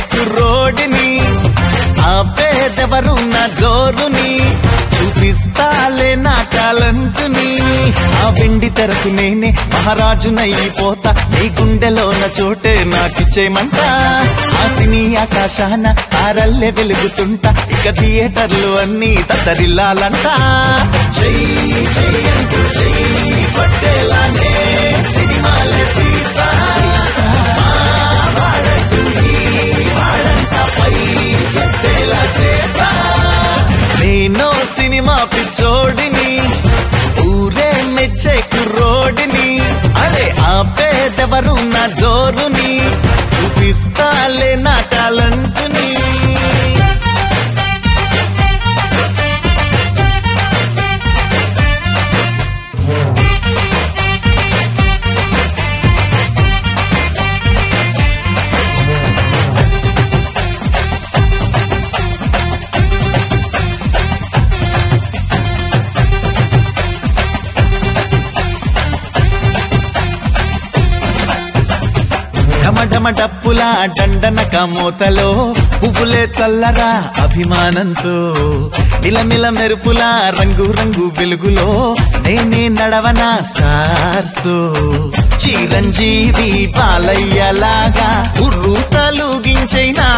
కుర్రోడిని ఆపేదెవరు నా జోరుని చూపిస్తాలే నా టాలెంటుని ఆ వెండి తెరకు నేనే మహారాజునైపోతా నీ గుండెలోన చోటే నాకిచ్చేయమంట ఆ సినీ ఆకాశాన తారల్లే వెలుగుతుంటా ఇక థియేటర్లు అన్నీ తత్తరిల్లాలంట చెయ్యి చెయ్యంటూ చెయ్యి పట్టేలానే సినిమాలే తీస్తా మా వాడంటూ ఈ వాడంతా పై ఎత్తేలా చేస్తా నేను సినిమా పిచ్చోడిని ఊరే మెచ్చే కుర్రోడిని అరే ఆపేదెవరు నా జోరుని చూపిస్తాలే నా టాలెంటుని ఢమఢమ డప్పుల దండనక మూతలో పువ్వులే చల్లరా అభిమానంతో మిలమిల మెరుపుల రంగు రంగు వెలుగులో నేనే నడవనా స్టార్స్ తో చిరంజీవి బాలయ్యలాగా ఉర్రు తలుగించైనా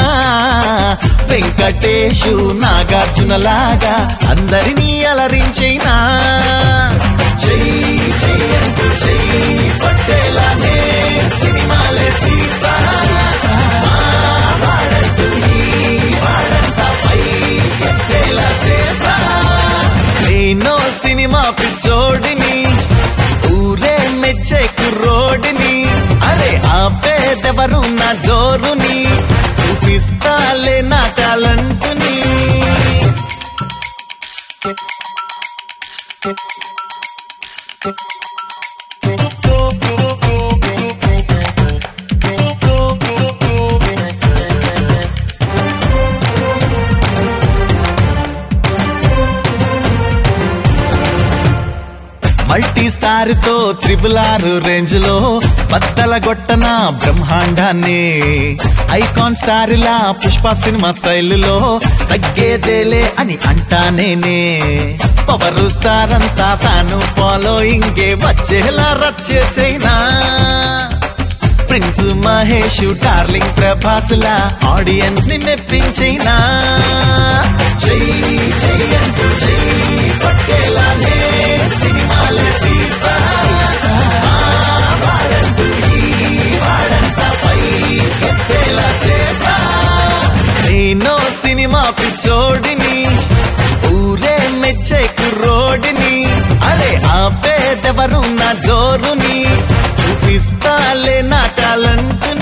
వెంకటేశు నాగార్జునలాగా అందరినీ అలరించైనా చెయ్యి చెయ్యంటూ చెయ్యి పట్టేలానే సినిమాలే తీస్తా మా వాడంటూ ఈ వాడంతా పై ఎత్తేలా చేస్తా నేను సినిమా పిచ్చోడిని ఊరే మెచ్చే కుర్రోడిని అరే ఆపేదెవరు నా జోరుని చూపిస్తాలే నా టాలెంటుని మల్టీ స్టార్ తో త్రిబుల్ ఆర్ రేంజ్ లో బద్దల గొట్టన బ్రహ్మాండాన్ని ఐకాన్ స్టార్ లా పుష్ప సినిమా స్టైల్ లో తగ్గేదేలే అని అంటానేనే పవర్ స్టార్ అంతా ఫ్యాను ఫాలోయింగే వచ్చేలా రచ్చే చైనా ప్రిన్స్ మహేష్ డార్లింగ్ ప్రభాస్లా ఆడియన్స్ ని మెప్పించైనా చెయ్యి చెయ్యంటూ చెయ్యి పట్టేలానే సినిమాలే తీస్తా మా వాడంటూ ఈ వాడంతా పై ఎత్తేలా చేస్తా నేను సినిమా పిచ్చోడిని ఊరే మెచ్చే కుర్రోడిని అరే ఆపేదెవరు నా జోరుని చూపిస్తాలే నా టాలెంటుని